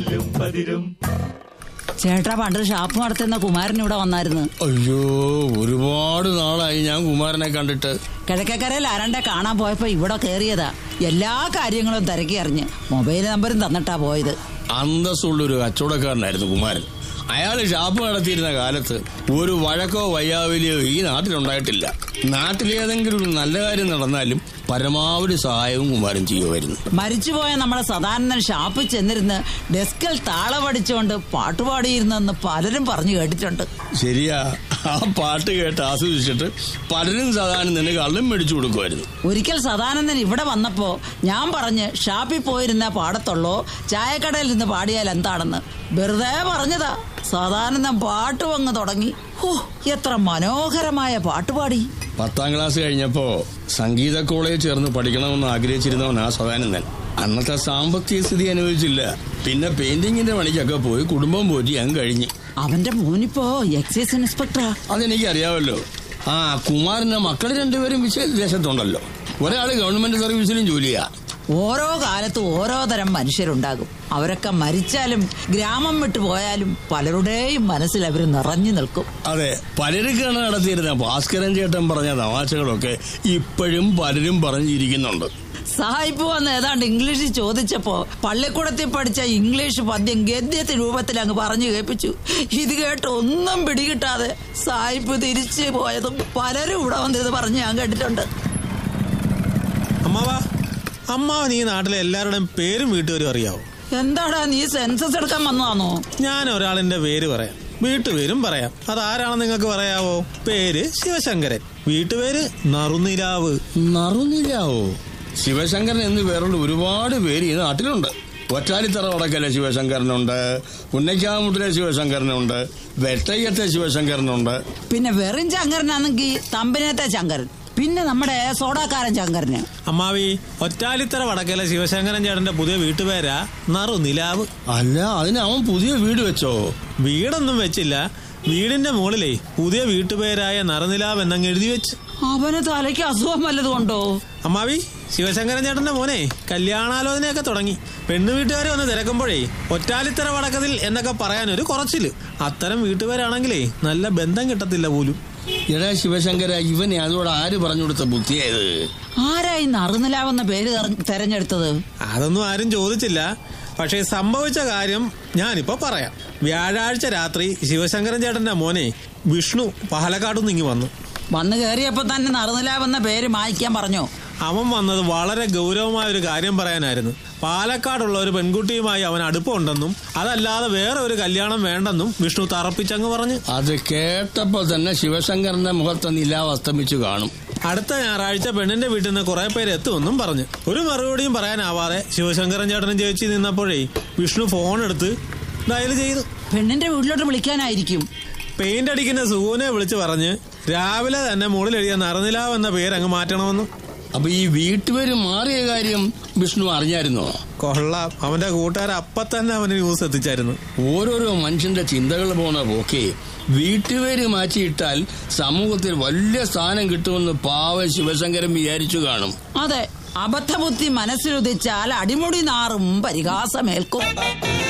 പതിരും പതിരും ചേട്ടാ പണ്ട് ഷാപ്പ് നടത്തുന്ന കുമാരൻ ഇവിടെ വന്നായിരുന്നു അയ്യോ ഒരുപാട് നാളായി ഞാൻ കുമാരനെ കണ്ടിട്ട് കിഴക്കേക്കരയിൽ ആരാണ്ടെ കാണാൻ പോയപ്പോ ഇവിടെ കേറിയതാ എല്ലാ കാര്യങ്ങളും തിരക്കി അറിഞ്ഞ് മൊബൈൽ നമ്പറും തന്നിട്ടാ പോയത് അന്തസ്സുള്ളൊരു കച്ചവടക്കാരനായിരുന്നു കുമാരൻ അയാൾ ഷാപ്പ് നടത്തിയിരുന്ന കാലത്ത് ഒരു വഴക്കോ വയ്യാവലിയോ ഈ നാട്ടിലുണ്ടായിട്ടില്ല നാട്ടിലേതെങ്കിലും ഒരു നല്ല കാര്യം നടന്നാലും പരമാവധി സഹായവും കുമാരൻ ചെയ്യുമായിരുന്നു മരിച്ചുപോയ നമ്മുടെ സദാനന്ദൻ ഷാപ്പിൽ ചെന്നിരുന്ന് ഡെസ്കിൽ താളമടിച്ചുകൊണ്ട് പാട്ടുപാടിയിരുന്നെന്ന് പലരും പറഞ്ഞു കേട്ടിട്ടുണ്ട് ശരിയാ ആ പാട്ട് കേട്ട് ആസ്വദിച്ചിട്ട് പലരും സാധാരണ നിന്നെ കള്ളും മേടിച്ചു കൊടുക്കുമായിരുന്നു ഒരിക്കൽ സദാനന്ദൻ ഇവിടെ വന്നപ്പോ ഞാൻ പറഞ്ഞ് ഷാപ്പിൽ പോയിരുന്ന പാടത്തുള്ളോ ചായക്കടയിൽ നിന്ന് പാടിയാൽ എന്താണെന്ന് വെറുതെ പറഞ്ഞതാ സദാനന്ദൻ പാട്ട് വങ്ങ് തുടങ്ങി ഹോ എത്ര മനോഹരമായ പാട്ടുപാടി പത്താം ക്ലാസ് കഴിഞ്ഞപ്പോ സംഗീത കോളേജ് ചേർന്ന് പഠിക്കണമെന്ന് ആഗ്രഹിച്ചിരുന്നവൻ ആ സദാനന്ദൻ അന്നത്തെ സാമ്പത്തിക സ്ഥിതി അനുഭവിച്ചില്ല പിന്നെ പെയിന്റിങ്ങിന്റെ പണിക്കൊക്കെ പോയി കുടുംബം പോറ്റി അങ്ങ് കഴിഞ്ഞ് അവന്റെ മോനിപ്പോ എക്സൈസ് ഇൻസ്പെക്ടറാ അതെനിക്ക് അറിയാമല്ലോ ആ കുമാരന്റെ മക്കൾ രണ്ടുപേരും വിദേശത്തുണ്ടല്ലോ ഒരാള് ഗവൺമെന്റ് സർവീസിലും ജോലിയാ ഓരോ കാലത്തും ഓരോ തരം മനുഷ്യരുണ്ടാകും അവരൊക്കെ മരിച്ചാലും ഗ്രാമം വിട്ടു പോയാലും പലരുടെയും മനസ്സിൽ അവർ നിറഞ്ഞു നിൽക്കും അതെ പലർക്കാണ് നടത്തിയിരുന്ന ഭാസ്കരൻ ചേട്ടൻ പറഞ്ഞ തമാശകളൊക്കെ ഇപ്പോഴും പലരും പറഞ്ഞിരിക്കുന്നുണ്ട് സായിപ്പ് വന്ന് ഏതാണ്ട് ഇംഗ്ലീഷിൽ ചോദിച്ചപ്പോ പള്ളിക്കൂടത്തിൽ പഠിച്ച ഇംഗ്ലീഷ് പദ്യം ഗദ്യത്തെ രൂപത്തിൽ അങ്ങ് പറഞ്ഞു കേൾപ്പിച്ചു ഇത് കേട്ട് ഒന്നും പിടികിട്ടാതെ സായിപ്പ് തിരിച്ചു പോയതും പലരും ഇവിടെ വന്നിത് പറഞ്ഞ് ഞാൻ കേട്ടിട്ടുണ്ട് അമ്മാവാ അമ്മാവൻ ഈ നാട്ടിലെ എല്ലാവരുടെയും പേരും വീട്ടുപേരും അറിയാവോ എന്താടാ നീ സെൻസസ് എടുക്കാൻ വന്നതാണോ ഞാൻ ഒരാളിന്റെ പേര് പറയാം വീട്ടുപേരും പറയാം അതാരാണെന്ന് നിങ്ങൾക്ക് പറയാവോ പേര് ശിവശങ്കരൻ വീട്ടുപേര് നറുനിലാവ് നറുനിലാവോ ശിവശങ്കരൻ എന്ന് പേരുള്ള ഒരുപാട് പേര് ഈ നാട്ടിലുണ്ട് ഒറ്റാലിത്തറ വടക്കലെ ശിവശങ്കരനുണ്ട് പുന്നയ്ക്കാമുട്ടിലെ ശിവശങ്കരനുണ്ട് വെട്ടയ്യത്തെ ശിവശങ്കരനുണ്ട് പിന്നെ വെറും ചങ്കരനാണെങ്കിൽ തമ്പിനത്തെ ചങ്കരൻ പിന്നെ നമ്മുടെ സോഡാക്കാരൻ ചങ്കരന് അമ്മാവി ഒറ്റാലിത്തറ വടക്കലെ ശിവശങ്കരൻ ചേട്ടന്റെ പുതിയ വീട്ടുപേരാ നറുനിലാവ് അല്ല അതിന് അവൻ പുതിയ വീട് വെച്ചോ വീടൊന്നും വെച്ചില്ല വീടിന്റെ മുകളിലേ പുതിയ വീട്ടുപേരായ നറുനിലാവ് എന്നങ്ങ് എഴുതി വെച്ച് അവന് തലയ്ക്ക് അസുഖം വല്ലതും ഉണ്ടോ അമ്മാവി ശിവശങ്കരൻ ചേട്ടന്റെ മോനെ കല്യാണാലോചനയൊക്കെ തുടങ്ങി പെണ്ണു വീട്ടുകാരെ വന്ന് തിരക്കുമ്പോഴേ ഒറ്റാലിത്തറ വടക്കതിൽ എന്നൊക്കെ പറയാൻ ഒരു കുറച്ചില് അത്തരം വീട്ടുപേരാണെങ്കിലേ നല്ല ബന്ധം കിട്ടത്തില്ല പോലും എടാ ശിവശങ്കര ഇവനെ അതോടെ ആര് പറഞ്ഞു കൊടുത്ത ബുദ്ധിയായത് ആരായി നറുനിലാവെന്ന പേര് തെര- തെരഞ്ഞെടുത്തത് അതൊന്നും ആരും ചോദിച്ചില്ല പക്ഷേ സംഭവിച്ച കാര്യം ഞാനിപ്പോ പറയാം വ്യാഴാഴ്ച രാത്രി ശിവശങ്കരൻ ചേട്ടന്റെ മോനെ വിഷ്ണു പാലക്കാട് ഇങ്ങി വന്നു വന്ന് കയറിയപ്പോ തന്നെ നറുനിലാവെന്ന പേര് മായ്ക്കാൻ പറഞ്ഞോ അവൻ വന്നത് വളരെ ഗൗരവമായ ഒരു കാര്യം പറയാനായിരുന്നു പാലക്കാടുള്ള ഒരു പെൺകുട്ടിയുമായി അവൻ അടുപ്പമുണ്ടെന്നും അതല്ലാതെ വേറെ ഒരു കല്യാണം വേണ്ടെന്നും വിഷ്ണു തറപ്പിച്ചങ്ങ് പറഞ്ഞു അത് കേട്ടപ്പോ തന്നെ ശിവശങ്കരന്റെ മുഖത്ത് നിലാവ് അസ്തമിച്ചു കാണും അടുത്ത ഞായറാഴ്ച പെണ്ണിന്റെ വീട്ടിൽ നിന്ന് കുറെ പേര് എത്തുമെന്നും പറഞ്ഞു ഒരു മറുപടിയും പറയാനാവാതെ ശിവശങ്കരൻ ചേട്ടനും ചേച്ചി നിന്നപ്പോഴേ വിഷ്ണു ഫോൺ എടുത്ത് ഡയൽ ചെയ്തു പെണ്ണിന്റെ വീട്ടിലോട്ട് വിളിക്കാനായിരിക്കും പെയിന്റ് അടിക്കുന്ന സുഖുവിനെ വിളിച്ച് പറഞ്ഞ് രാവിലെ തന്നെ മുകളിൽ എഴുതിയ നറുനിലാവ് എന്ന പേര് അങ്ങ് മാറ്റണമെന്നും അപ്പൊ ഈ വീട്ടുപേര് മാറിയ കാര്യം വിഷ്ണു അറിഞ്ഞായിരുന്നോ കൊള്ളാം അവന്റെ കൂട്ടുകാർ അപ്പൊ തന്നെ അവന് ന്യൂസ് എത്തിച്ചായിരുന്നു ഓരോരോ മനുഷ്യന്റെ ചിന്തകൾ പോണ പോക്കെ വീട്ടുപേര് മാറ്റിയിട്ടാൽ സമൂഹത്തിൽ വലിയ സ്ഥാനം കിട്ടുമെന്ന് പാവ ശിവശങ്കരൻ വിചാരിച്ചു കാണും അതെ അബദ്ധബുദ്ധി മനസ്സിലുദിച്ചാൽ അടിമുടി നാറും പരിഹാസമേൽക്കും